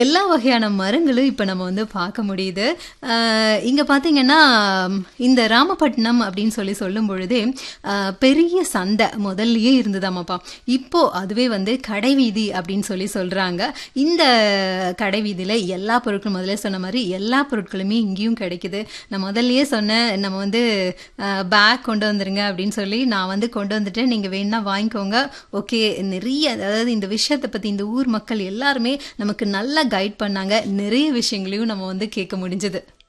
எல்லா வகையான மரங்களும் இப்ப நம்ம வந்து பார்க்க முடியுது. அ இங்க பார்த்தீங்கன்னா, இந்த ராமப்பட்டினம் அப்படின்னு சொல்லி சொல்லும் பொழுதே, அ பெரிய சந்தை முதல்லயே இருந்ததாமாப்பா. இப்போ அதுவே வந்து கடைவீதி அப்படின்னு சொல்லி சொல்றாங்க. இந்த கடைவீதியில எல்லா பொருட்களும் முதல்ல சொன்ன மாரி எல்லா பொருட்களுமே இங்கேயும் கிடைக்குது. நான் முதல்லயே சொன்னேன், நம்ம வந்து அ பேக் கொண்டு வந்துருங்க அப்படின்னு சொல்லி, நான் வந்து கொண்டு வந்துட்டேன். நீங்க வேணுனா வாங்கிக்கோங்க. ஓகே நிறைய அதாவது இந்த விஷயத்த பத்தி இந்த ஊர் மக்கள் எல்லாருமே நமக்கு நல்லா கைட் பண்ணாங்க. நிறைய விஷயங்களையும் நம்ம வந்து கேட்க முடிஞ்சது.